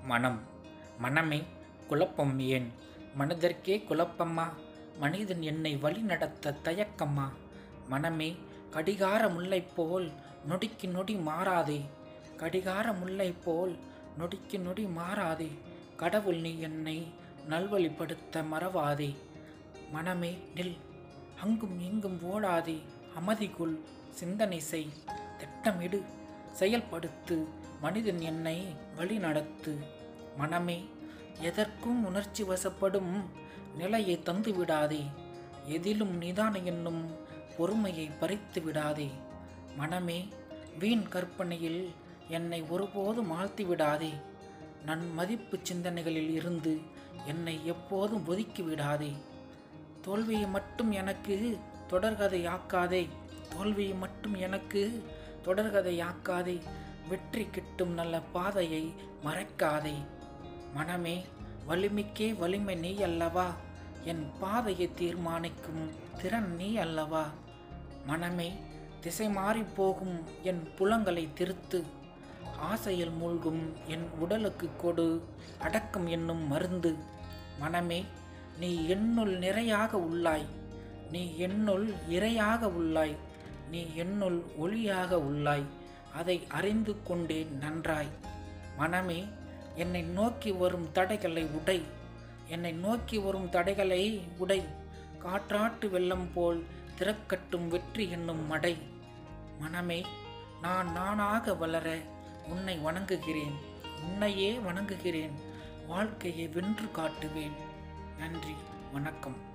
மனம் மனமே குழப்பம் ஏன் மனதிற்கே குழப்பமா மனிதன் என்னை வழிநடத்த தயக்கமா மனமே கடிகார முல்லை போல் நொடிக்கு நொடி மாறாதே கடிகார முல்லை போல் நொடிக்கு நொடி மாறாதே கடவுள் நீ என்னை நல்வழிப்படுத்த மறவாதே மனமே நில் அங்கும் இங்கும் ஓடாதே அமைதிக்குள் சிந்தனை செய் திட்டமிடு செயல்படுத்து மனிதன் என்னை வழி நடத்து மனமே எதற்கும் உணர்ச்சி வசப்படும் நிலையை தந்து விடாதே எதிலும் நிதான என்னும் பொறுமையை பறித்து விடாதே மனமே வீண் கற்பனையில் என்னை ஒருபோதும் ஆழ்த்தி விடாதே நன் மதிப்பு சிந்தனைகளில் இருந்து என்னை எப்போதும் ஒதுக்கி விடாதே தோல்வியை மட்டும் எனக்கு தொடர்கதையாக்காதே தோல்வியை மட்டும் எனக்கு தொடர்கதையாக்காதே வெற்றி கிட்டும் நல்ல பாதையை மறைக்காதே மனமே வலிமைக்கே வலிமை நீ அல்லவா என் பாதையை தீர்மானிக்கும் திறன் நீ அல்லவா மனமே திசை மாறி போகும் என் புலங்களை திருத்து ஆசையில் மூழ்கும் என் உடலுக்கு கொடு அடக்கம் என்னும் மருந்து மனமே நீ என்னுள் நிறையாக உள்ளாய் நீ என்னுள் இரையாக உள்ளாய் நீ என்னுள் ஒளியாக உள்ளாய் அதை அறிந்து கொண்டேன் நன்றாய் மனமே என்னை நோக்கி வரும் தடைகளை உடை என்னை நோக்கி வரும் தடைகளை உடை காற்றாட்டு வெள்ளம் போல் திறக்கட்டும் வெற்றி என்னும் மடை மனமே நான் நானாக வளர உன்னை வணங்குகிறேன் உன்னையே வணங்குகிறேன் வாழ்க்கையை வென்று காட்டுவேன் நன்றி வணக்கம்